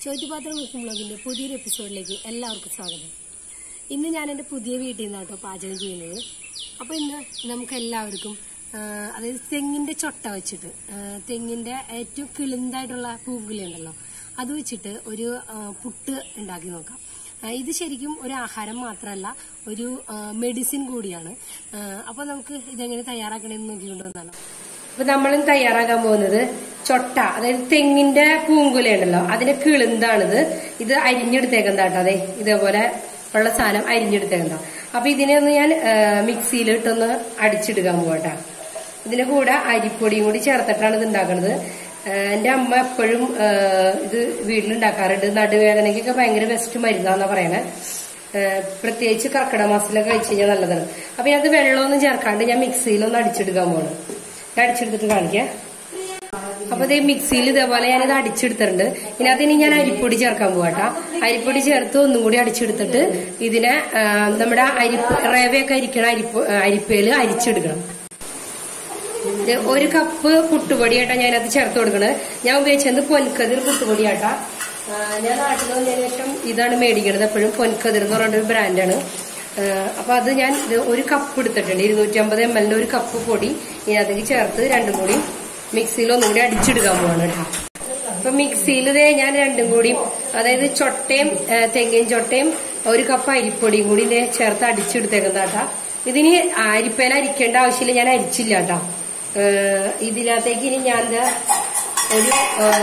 ചോറ്റുപാത്രം cooking ബ്ലോഗിന്റെ പുതിയൊരു എപ്പിസോഡിലേക്ക് എല്ലാവർക്കും സ്വാഗതം ഇന്ന് ഞാൻ എൻ്റെ പുതിയ വീട്ടിൽ നിന്നാണ് കേട്ടോ പാചകം ചെയ്യുന്നത് അപ്പോൾ ഇന്ന് നമുക്ക് എല്ലാവർക്കും ആ, അതായത് തെങ്ങിന്റെ ചൊട്ട വെച്ചിട്ട് ആ, തെങ്ങിന്റെ ഏറ്റവും കിളിന്തായിട്ടുള്ള പൂങ്കുലി ഉണ്ടല്ലോ അത് വെച്ചിട്ട് ഒരു ആ, പുട്ട് ഉണ്ടാക്കി നോക്കാം ആ, ഇത് ശരിക്കും ഒരു ആഹാരം മാത്രമല്ല ഒരു മെഡിസിൻ കൂടിയാണ് അപ്പോൾ നമുക്ക് ഇതെങ്ങനെ തയ്യാറാക്കണമെന്ന് നോക്കിക്കൊണ്ടുവന്നാലോ അപ്പൊ നമ്മളും തയ്യാറാക്കാൻ പോകുന്നത് ചൊട്ട അതായത് തെങ്ങിന്റെ പൂങ്കുല ഉണ്ടല്ലോ അതിന്റെ കിളുന്താണിത് ഇത് അരിഞ്ഞെടുത്തേക്കുന്നതാട്ടോ അതെ ഇതേപോലെ ഉള്ള സാധനം അരിഞ്ഞെടുത്തേക്കുന്ന അപ്പൊ ഇതിനെ ഒന്ന് ഞാൻ മിക്സിയിൽ ഇട്ടൊന്ന് അടിച്ചെടുക്കാൻ പോകട്ടാ ഇതിന്റെ കൂടെ അരിപ്പൊടിയും കൂടി ചേർത്തിട്ടാണ് ഇത് ഉണ്ടാക്കുന്നത് എന്റെ അമ്മ എപ്പോഴും ഇത് വീട്ടിലുണ്ടാക്കാറുണ്ട് നടുവേദനയ്ക്കൊക്കെ ഭയങ്കര ബെസ്റ്റ് മരുന്നാന്നാ പറയണേ ഏഹ് പ്രത്യേകിച്ച് കർക്കിടക മാസത്തിലൊക്കെ കഴിച്ചു കഴിഞ്ഞാൽ നല്ലതാണ് അപ്പൊ ഇതിനകത്ത് വെള്ളമൊന്നും ചേർക്കാണ്ട് ഞാൻ മിക്സിയിലൊന്ന് അടിച്ചെടുക്കാൻ പോകണം ഞാൻ അടിച്ചെടുത്തിട്ട് കാണിക്കാം അപ്പൊ ഇതേ മിക്സിയിൽ ഇതേപോലെ ഞാനിത് അടിച്ചെടുത്തിട്ടുണ്ട് ഇതിനകത്ത് ഇനി ഞാൻ അരിപ്പൊടി ചേർക്കാൻ പോവാട്ടാ അരിപ്പൊടി ചേർത്ത് ഒന്നും കൂടി അടിച്ചെടുത്തിട്ട് ഇതിനെ ആ, നമ്മുടെ അരിപ്പ് റവയൊക്കെ അരിക്കണ അരിപ്പ് അരിപ്പയില് അരിച്ചെടുക്കണം ഇത് ഒരു കപ്പ് പുട്ടുപൊടിയാട്ടാ ഞാൻ അത് ചേർത്ത് കൊടുക്കണത് ഞാൻ ഉപയോഗിച്ചത് പൊൻകതിർ പുട്ടുപൊടിയാട്ടാ ആ, ഞാൻ നാട്ടിൽ വന്നതിന് ശേഷം ഇതാണ് മേടിക്കണത് എപ്പോഴും പൊൻകതിർ എന്ന് പറഞ്ഞൊരു ബ്രാൻഡാണ് അപ്പൊ അത് ഞാൻ ഇത് ഒരു കപ്പ് എടുത്തിട്ടുണ്ട് ഇരുന്നൂറ്റി അമ്പത് എം എല്ലിന്റെ ഒരു കപ്പ് പൊടി ഇതിനകത്തേക്ക് ചേർത്ത് രണ്ടും കൂടി മിക്സിയിൽ ഒന്നും കൂടി അടിച്ചെടുക്കാൻ പോവാണ് കേട്ടോ അപ്പൊ മിക്സിയിൽ ദേ ഞാൻ രണ്ടും കൂടി അതായത് ചൊട്ടയും ആ, തെങ്ങിൻ ചൊട്ടയും ഒരു കപ്പ് അരിപ്പൊടിയും കൂടി ദേ ചേർത്ത് അടിച്ചെടുത്തേക്കുന്നതാട്ടാ ഇതിന് അരിപ്പേല അരിക്കേണ്ട ആവശ്യമില്ല ഞാൻ അരിച്ചില്ല കേട്ടോ ഇതിനകത്തേക്ക് ഇനി ഞാൻ ദേ ഒരു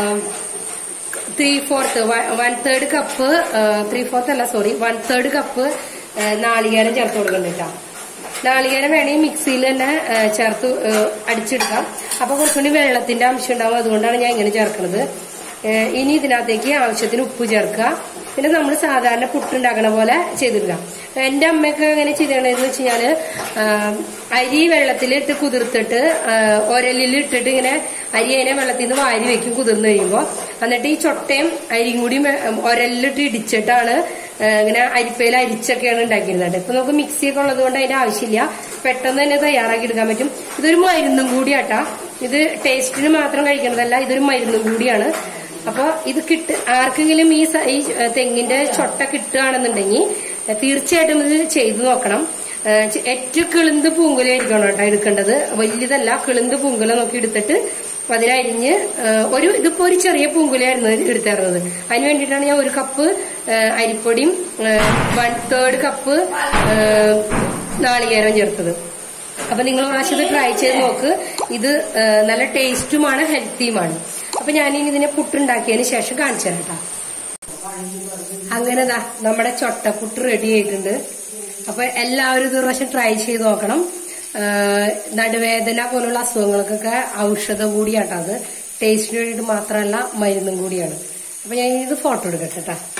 three fourth one third cup three fourth അല്ല സോറി വൺ തേർഡ് കപ്പ് നാളികേരം ചേർത്ത് കൊടുക്കുന്നുണ്ട് കേട്ടോ നാളികേരം വേണമെങ്കിൽ മിക്സിയിൽ തന്നെ ആ, ചേർത്ത് ആ, അടിച്ചെടുക്കാം അപ്പൊ കുറച്ചുകൂടി വെള്ളത്തിന്റെ അംശം ഉണ്ടാവും അതുകൊണ്ടാണ് ഞാൻ ഇങ്ങനെ ചേർക്കുന്നത് ഏ, ഇനി ഇതിനകത്തേക്ക് ആവശ്യത്തിന് ഉപ്പ് ചേർക്കുക പിന്നെ നമ്മൾ സാധാരണ പുട്ടുണ്ടാക്കണ പോലെ ചെയ്തെടുക്കാം എന്റെ അമ്മയൊക്കെ എങ്ങനെ ചെയ്തതെന്ന് വെച്ച് കഴിഞ്ഞാല് ആ, അരി വെള്ളത്തിലിട്ട് കുതിർത്തിട്ട് ആ, ഒരലിൽ ഇട്ടിട്ട് ഇങ്ങനെ അരി അതിനെ വെള്ളത്തിൽ നിന്ന് വാരി വെക്കും കുതിർന്ന് കഴിയുമ്പോൾ എന്നിട്ട് ഈ ചൊട്ടയും അരിയും കൂടി ഒരലിലിട്ട് ഇടിച്ചിട്ടാണ് ആ, ഇങ്ങനെ അരിപ്പയിൽ അരിച്ചൊക്കെയാണ് ഉണ്ടാക്കിയിരുന്നത് ഇപ്പൊ നമുക്ക് മിക്സിയൊക്കെ ഉള്ളത് കൊണ്ട് അതിന്റെ ആവശ്യമില്ല പെട്ടെന്ന് തന്നെ തയ്യാറാക്കി എടുക്കാൻ പറ്റും ഇതൊരു മരുന്നും കൂടിയാട്ടാ ഇത് ടേസ്റ്റിന് മാത്രം കഴിക്കണതല്ല ഇതൊരു മരുന്നും കൂടിയാണ് അപ്പൊ ഇത് കിട്ട് ആർക്കെങ്കിലും ഈ സ- ഈ തെങ്ങിന്റെ ചൊട്ട കിട്ടുകയാണെന്നുണ്ടെങ്കിൽ തീർച്ചയായിട്ടും ഇത് ചെയ്തു നോക്കണം ഏഹ് ചെ- ഏറ്റവും കിളുന്ത് പൂങ്കുലയായിരിക്കണം കേട്ടോ എടുക്കേണ്ടത് വലിയതല്ല കിളുന്ത് പൂങ്കുല നോക്കി എടുത്തിട്ട് അതിനരിഞ്ഞ് ഏഹ് ഒരു ഇതിപ്പോ ഒരു ചെറിയ പൂങ്കുലയായിരുന്നു എടുത്തിരുന്നത് അതിന് വേണ്ടിയിട്ടാണ് ഞാൻ ഒരു കപ്പ് ഏഹ് അരിപ്പൊടിയും വൺ തേർഡ് കപ്പ് ഏഹ് നാളികേരവും ചേർത്തത് അപ്പൊ നിങ്ങൾ പ്രാവശ്യം ഇത് ട്രൈ ചെയ്ത് നോക്ക് ഇത് ആ, നല്ല ടേസ്റ്റുമാണ് ഹെൽത്തിയുമാണ് അപ്പൊ ഞാനിനി ഇതിനെ പുട്ടുണ്ടാക്കിയതിന് ശേഷം കാണിച്ചു തരാം കേട്ടോ അങ്ങനെ ദാ നമ്മുടെ ചൊട്ടപ്പുട്ട് റെഡി ആയിട്ടുണ്ട് അപ്പൊ എല്ലാവരും ഇത് ഒരു പ്രാവശ്യം ട്രൈ ചെയ്ത് നോക്കണം ആ, നടുവേദന പോലുള്ള അസുഖങ്ങൾക്കൊക്കെ ഔഷധം കൂടിയാട്ടോ അത് ടേസ്റ്റിന് വേണ്ടിയിട്ട് മാത്രമല്ല മരുന്നും കൂടിയാണ് അപ്പൊ ഞാൻ ഇത് ഫോട്ടോ എടുക്കട്ടെ കേട്ടോ